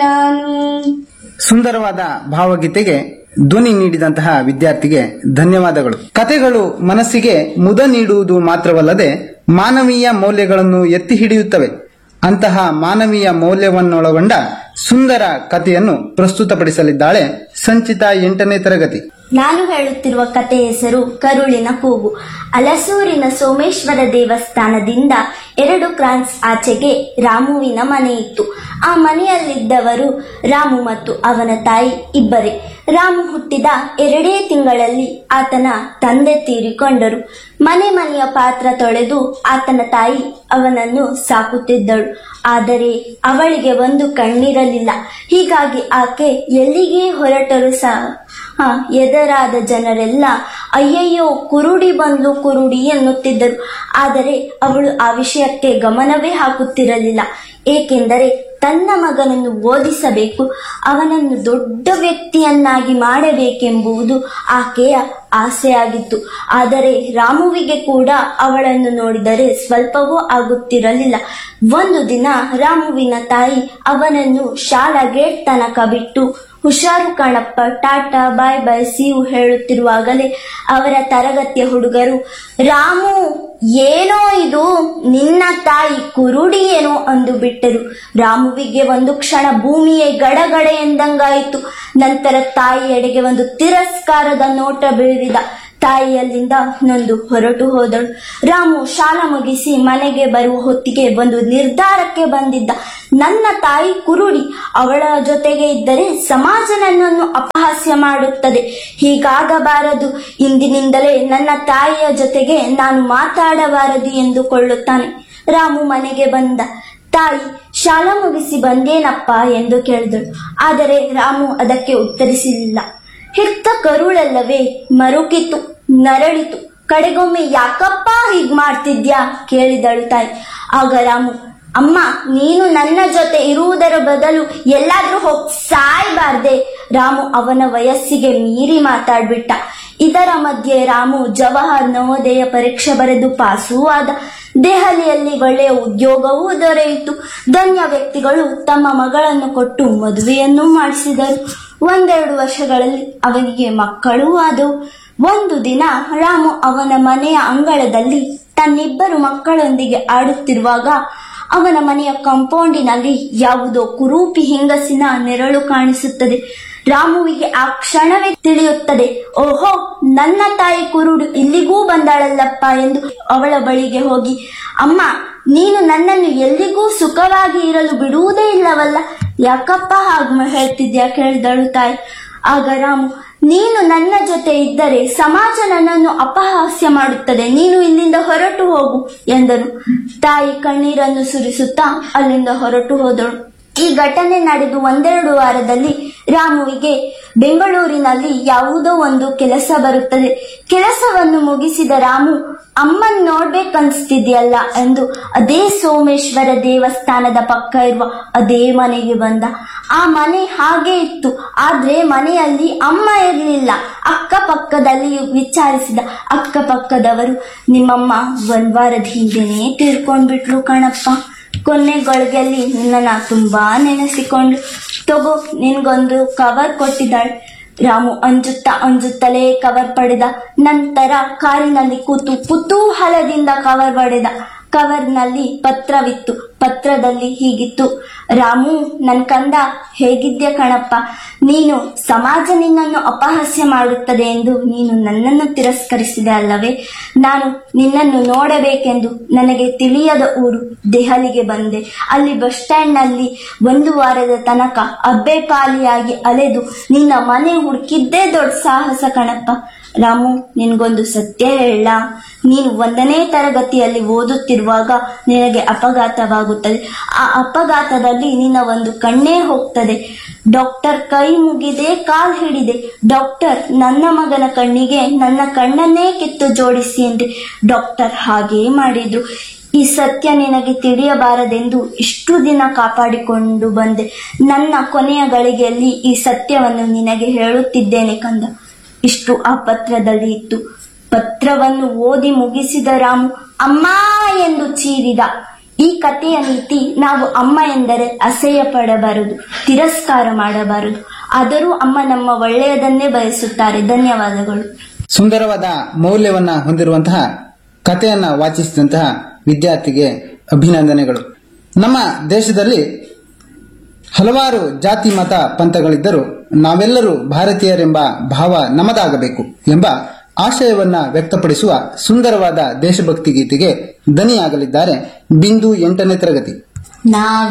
ನಾನು ಸುಂದರವಾದ ಭಾವಗೀತೆಗೆ ಧ್ವನಿ ನೀಡಿದಂತಹ ವಿದ್ಯಾರ್ಥಿಗೆ ಧನ್ಯವಾದಗಳು ಕತೆಗಳು ಮನಸ್ಸಿಗೆ ಮುದ ನೀಡುವುದು ಮಾತ್ರವಲ್ಲದೆ ಮಾನವೀಯ ಮೌಲ್ಯಗಳನ್ನು ಎತ್ತಿ ಹಿಡಿಯುತ್ತವೆ ಅಂತಹ ಮಾನವೀಯ ಮೌಲ್ಯವನ್ನೊಳಗೊಂಡ ಸುಂದರ ಕಥೆಯನ್ನು ಪ್ರಸ್ತುತಪಡಿಸಲಿದ್ದಾಳೆ ಸಂಚಿತ ಎಂಟನೇ ತರಗತಿ ನಾನು ಹೇಳುತ್ತಿರುವ ಕತೆ ಹೆಸರು ಕರುಳಿನ ಕೂಗು ಅಲಸೂರಿನ ಸೋಮೇಶ್ವರ ದೇವಸ್ಥಾನದಿಂದ ಎರಡು ಕ್ರಾನ್ಸ್ ಆಚೆಗೆ ರಾಮುವಿನ ಮನೆ ಇತ್ತು ಆ ಮನೆಯಲ್ಲಿದ್ದವರು ರಾಮು ಮತ್ತು ಅವನ ತಾಯಿ ಇಬ್ಬರೇ ರಾಮು ಹುಟ್ಟಿದ ಎರಡೇ ತಿಂಗಳಲ್ಲಿ ಆತನ ತಂದೆ ತೀರಿಕೊಂಡರು ಮನೆ ಮನೆಯ ಪಾತ್ರ ತೊಳೆದು ಆತನ ತಾಯಿ ಅವನನ್ನು ಸಾಕುತ್ತಿದ್ದಳು ಆದರೆ ಅವಳಿಗೆ ಒಂದು ಕಣ್ಣಿರಲಿಲ್ಲ ಹೀಗಾಗಿ ಆಕೆ ಎಲ್ಲಿಗೆ ಹೊರಟರು ಸಹ ಹ, ಎದರಾದ ಜನರೆಲ್ಲ ಅಯ್ಯಯ್ಯೋ ಕುರುಡಿ ಬಂದ್ಲು ಕುರುಡಿ ಎನ್ನುತ್ತಿದ್ದರು ಆದರೆ ಅವಳು ಆ ವಿಷಯಕ್ಕೆ ಗಮನವೇ ಹಾಕುತ್ತಿರಲಿಲ್ಲ ಏಕೆಂದರೆ ತನ್ನ ಮಗನನ್ನು ಓದಿಸಬೇಕು ಅವನನ್ನು ದೊಡ್ಡ ವ್ಯಕ್ತಿಯನ್ನಾಗಿ ಮಾಡಬೇಕೆಂಬುದು ಆಕೆಯ ಆಸೆಯಾಗಿತ್ತು ಆದರೆ ರಾಮುವಿಗೆ ಕೂಡ ಅವಳನ್ನು ನೋಡಿದರೆ ಸ್ವಲ್ಪವೂ ಆಗುತ್ತಿರಲಿಲ್ಲ ಒಂದು ದಿನ ರಾಮುವಿನ ತಾಯಿ ಅವನನ್ನು ಶಾಲಾ ಗೇಟ್ ತನಕ ಬಿಟ್ಟು ಹುಷಾರು ಕಣಪ್ಪ ಟಾಟಾ ಬಾಯ್ ಬಾಯ್ ಸೀವು ಹೇಳುತ್ತಿರುವಾಗಲೇ ಅವರ ತರಗತಿಯ ಹುಡುಗರು ರಾಮು ಏನೋ ಇದು ನಿನ್ನ ತಾಯಿ ಕುರುಡಿ ಏನೋ ಅಂದು ಬಿಟ್ಟರು ರಾಮುವಿಗೆ ಒಂದು ಕ್ಷಣ ಭೂಮಿಯೇ ಗಡಗಡ ಎಂದಂಗಾಯಿತು ನಂತರ ತಾಯಿಯೆಡೆಗೆ ಒಂದು ತಿರಸ್ಕಾರದ ನೋಟ ಬೀರಿದ ತಾಯಿಯಲ್ಲಿಂದ ನೊಂದು ಹೊರಟು ಹೋದಳು ರಾಮು ಶಾಲಾ ಮುಗಿಸಿ ಮನೆಗೆ ಬರುವ ಹೊತ್ತಿಗೆ ಒಂದು ನಿರ್ಧಾರಕ್ಕೆ ಬಂದಿದ್ದ ನನ್ನ ತಾಯಿ ಕುರುಡಿ ಅವಳ ಜೊತೆಗೆ ಇದ್ದರೆ ಸಮಾಜ ನನ್ನನ್ನು ಅಪಹಾಸ್ಯ ಮಾಡುತ್ತದೆ ಹೀಗಾಗಬಾರದು ಇಂದಿನಿಂದಲೇ ನನ್ನ ತಾಯಿಯ ಜೊತೆಗೆ ನಾನು ಮಾತಾಡಬಾರದು ಎಂದುಕೊಳ್ಳುತ್ತಾನೆ ರಾಮು ಮನೆಗೆ ಬಂದ ತಾಯಿ ಶಾಲಾ ಮುಗಿಸಿ ಬಂದೇನಪ್ಪ ಎಂದು ಕೇಳಿದಳು ಆದರೆ ರಾಮು ಅದಕ್ಕೆ ಉತ್ತರಿಸಲಿಲ್ಲ ಹೆತ್ತ ಕರುಳಲ್ಲವೇ ಮರುಕಿತು ನರಳಿತು ಕಡೆಗೊಮ್ಮೆ ಯಾಕಪ್ಪ ಹೀಗ್ ಮಾಡ್ತಿದ್ಯಾ ಕೇಳಿದಳು ತಾಯಿ ಆಗ ರಾಮು ಅಮ್ಮ ನೀನು ನನ್ನ ಜೊತೆ ಇರುವುದರ ಬದಲು ಎಲ್ಲಾದ್ರೂ ಹೋಗ್ ಸಾಯ್ಬಾರ್ದೆ ರಾಮು ಅವನ ವಯಸ್ಸಿಗೆ ಮೀರಿ ಮಾತಾಡ್ಬಿಟ್ಟ ಇದರ ಮಧ್ಯೆ ರಾಮು ಜವಾಹರ್ ನವೋದಯ ಪರೀಕ್ಷೆ ಬರೆದು ಪಾಸೂ ಆದ ದೆಹಲಿಯಲ್ಲಿ ಒಳ್ಳೆಯ ಉದ್ಯೋಗವೂ ದೊರೆಯಿತು ಧನ್ಯ ವ್ಯಕ್ತಿಗಳು ತಮ್ಮ ಮಗಳನ್ನು ಕೊಟ್ಟು ಮದುವೆಯನ್ನೂ ಮಾಡಿಸಿದರು ಒಂದೆರಡು ವರ್ಷಗಳಲ್ಲಿ ಅವನಿಗೆ ಮಕ್ಕಳೂ ಆದವು ಒಂದು ದಿನ ರಾಮು ಅವನ ಮನೆಯ ಅಂಗಳದಲ್ಲಿ ತನ್ನಿಬ್ಬರು ಮಕ್ಕಳೊಂದಿಗೆ ಆಡುತ್ತಿರುವಾಗ ಅವನ ಮನೆಯ ಕಾಂಪೌಂಡಿನಲ್ಲಿ ಯಾವುದೋ ಕುರೂಪಿ ಹೆಂಗಸಿನ ನೆರಳು ಕಾಣಿಸುತ್ತದೆ ರಾಮುವಿಗೆ ಆ ಕ್ಷಣವೇ ತಿಳಿಯುತ್ತದೆ ಓಹೋ ನನ್ನ ತಾಯಿ ಕುರುಡು ಇಲ್ಲಿಗೂ ಬಂದಾಳಲ್ಲಪ್ಪ ಎಂದು ಅವಳ ಬಳಿಗೆ ಹೋಗಿ ಅಮ್ಮ ನೀನು ನನ್ನನ್ನು ಎಲ್ಲಿಗೂ ಸುಖವಾಗಿ ಇರಲು ಬಿಡುವುದೇ ಇಲ್ಲವಲ್ಲ ಯಾಕಪ್ಪ ಹಾಗೆ ಹೇಳ್ತಿದ್ಯಾ ಕೇಳಿದಳು ತಾಯಿ ಆಗ ರಾಮು ನೀನು ನನ್ನ ಜೊತೆ ಇದ್ದರೆ ಸಮಾಜ ನನ್ನನ್ನು ಅಪಹಾಸ್ಯ ಮಾಡುತ್ತದೆ ನೀನು ಇಲ್ಲಿಂದ ಹೊರಟು ಹೋಗು ಎಂದನು ತಾಯಿ ಕಣ್ಣೀರನ್ನು ಸುರಿಸುತ್ತಾ ಅಲ್ಲಿಂದ ಹೊರಟು ಹೋದಳು ಈ ಘಟನೆ ನಡೆದು ಒಂದೆರಡು ವಾರದಲ್ಲಿ ರಾಮುವಿಗೆ ಬೆಂಗಳೂರಿನಲ್ಲಿ ಯಾವುದೋ ಒಂದು ಕೆಲಸ ಬರುತ್ತದೆ ಕೆಲಸವನ್ನು ಮುಗಿಸಿದ ರಾಮು ಅಮ್ಮನ್ ನೋಡ್ಬೇಕನ್ಸ್ತಿದ್ಯಲ್ಲ ಎಂದು ಅದೇ ಸೋಮೇಶ್ವರ ದೇವಸ್ಥಾನದ ಪಕ್ಕ ಇರುವ ಅದೇ ಮನೆಗೆ ಬಂದ ಆ ಮನೆ ಹಾಗೆ ಇತ್ತು ಆದ್ರೆ ಮನೆಯಲ್ಲಿ ಅಮ್ಮ ಇರಲಿಲ್ಲ ಅಕ್ಕಪಕ್ಕದಲ್ಲಿ ವಿಚಾರಿಸಿದ ಅಕ್ಕಪಕ್ಕದವರು ನಿಮ್ಮಮ್ಮ ಒಂದ್ ವಾರದ ಹಿಂದೆನೇ ತೀರ್ಕೊಂಡ್ಬಿಟ್ಲು ಕಣಪ್ಪ ಕೊನೆಗೊಳಗೆಲ್ಲಿ ನಿನ್ನನ್ನ ತುಂಬಾ ನೆನೆಸಿಕೊಂಡು ತಗೋ ನಿನ್ಗೊಂದು ಕವರ್ ಕೊಟ್ಟಿದ್ದಾಳೆ ರಾಮು ಅಂಜುತ್ತಾ ಅಂಜುತ್ತಲೇ ಕವರ್ ಪಡೆದ ನಂತರ ಕಾರಿನಲ್ಲಿ ಕೂತು ಕುತೂಹಲದಿಂದ ಕವರ್ ಪಡೆದ ಕವರ್ನಲ್ಲಿ ಪತ್ರವಿತ್ತು ಪತ್ರದಲ್ಲಿ ಹೀಗಿತ್ತು ರಾಮು ನನ್ ಕಂದ ಹೇಗಿದ್ಯ ಕಣಪ್ಪ ನೀನು ಸಮಾಜ ನಿನ್ನನ್ನು ಅಪಹಾಸ್ಯ ಮಾಡುತ್ತದೆ ಎಂದು ನೀನು ನನ್ನನ್ನು ತಿರಸ್ಕರಿಸಿದೆ ಅಲ್ಲವೇ ನಾನು ನಿನ್ನನ್ನು ನೋಡಬೇಕೆಂದು ನನಗೆ ತಿಳಿಯದ ಊರು ದೆಹಲಿಗೆ ಬಂದೆ ಅಲ್ಲಿ ಬಸ್ ಸ್ಟ್ಯಾಂಡ್ನಲ್ಲಿ ಒಂದು ವಾರದ ತನಕ ಅಬ್ಬೆ ಪಾಲಿಯಾಗಿ ಅಲೆದು ನಿನ್ನ ಮನೆ ಹುಡುಕಿದ್ದೇ ದೊಡ್ಡ ಸಾಹಸ ಕಣಪ್ಪ ರಾಮು ನಿನ್ಗೊಂದು ಸತ್ಯ ಹೇಳ ನೀನು ಒಂದನೇ ತರಗತಿಯಲ್ಲಿ ಓದುತ್ತಿರುವಾಗ ನಿನಗೆ ಅಪಘಾತವಾಗುತ್ತದೆ ಆ ಅಪಘಾತದಲ್ಲಿ ನಿನ್ನ ಒಂದು ಕಣ್ಣೇ ಹೋಗ್ತದೆ ಡಾಕ್ಟರ್ ಕೈ ಮುಗಿದೆ ಕಾಲ್ ಹಿಡಿದೆ ಡಾಕ್ಟರ್ ನನ್ನ ಮಗನ ಕಣ್ಣಿಗೆ ನನ್ನ ಕಣ್ಣನ್ನೇ ಕಿತ್ತು ಜೋಡಿಸಿ ಎಂದೆ ಡಾಕ್ಟರ್ ಹಾಗೇ ಮಾಡಿದ್ರು ಈ ಸತ್ಯ ನಿನಗೆ ತಿಳಿಯಬಾರದೆಂದು ಇಷ್ಟು ದಿನ ಕಾಪಾಡಿಕೊಂಡು ಬಂದೆ ನನ್ನ ಕೊನೆಯ ಗಳಿಗೆಯಲ್ಲಿ ಈ ಸತ್ಯವನ್ನು ನಿನಗೆ ಹೇಳುತ್ತಿದ್ದೇನೆ ಕಂದ ಇಷ್ಟು ಆ ಪತ್ರದಲ್ಲಿ ಇತ್ತು ಪತ್ರವನ್ನು ಓದಿ ಮುಗಿಸಿದ ರಾಮು ಅಮ್ಮ ಎಂದು ಚೀರಿದ ಈ ಕಥೆಯ ನೀತಿ ನಾವು ಅಮ್ಮ ಎಂದರೆ ಅಸಹ್ಯ ಪಡಬಾರದು ತಿರಸ್ಕಾರ ಮಾಡಬಾರದು ಆದರೂ ಅಮ್ಮ ನಮ್ಮ ಒಳ್ಳೆಯದನ್ನೇ ಬಯಸುತ್ತಾರೆ ಧನ್ಯವಾದಗಳು ಸುಂದರವಾದ ಮೌಲ್ಯವನ್ನ ಹೊಂದಿರುವಂತಹ ಕಥೆಯನ್ನ ವಾಚಿಸಿದಂತಹ ವಿದ್ಯಾರ್ಥಿಗೆ ಅಭಿನಂದನೆಗಳು ನಮ್ಮ ದೇಶದಲ್ಲಿ ಹಲವಾರು ಜಾತಿ ಮತ ಪಂಥಗಳಿದ್ದರೂ ನಾವೆಲ್ಲರೂ ಭಾರತೀಯರೆಂಬ ಭಾವ ನಮದಾಗಬೇಕು ಎಂಬ ಆಶಯವನ್ನ ವ್ಯಕ್ತಪಡಿಸುವ ಸುಂದರವಾದ ದೇಶಭಕ್ತಿ ಗೀತೆಗೆ ದನಿಯಾಗಲಿದ್ದಾರೆ ಬಿಂದು ಎಂಟನೇ ತರಗತಿ ನಾವೇ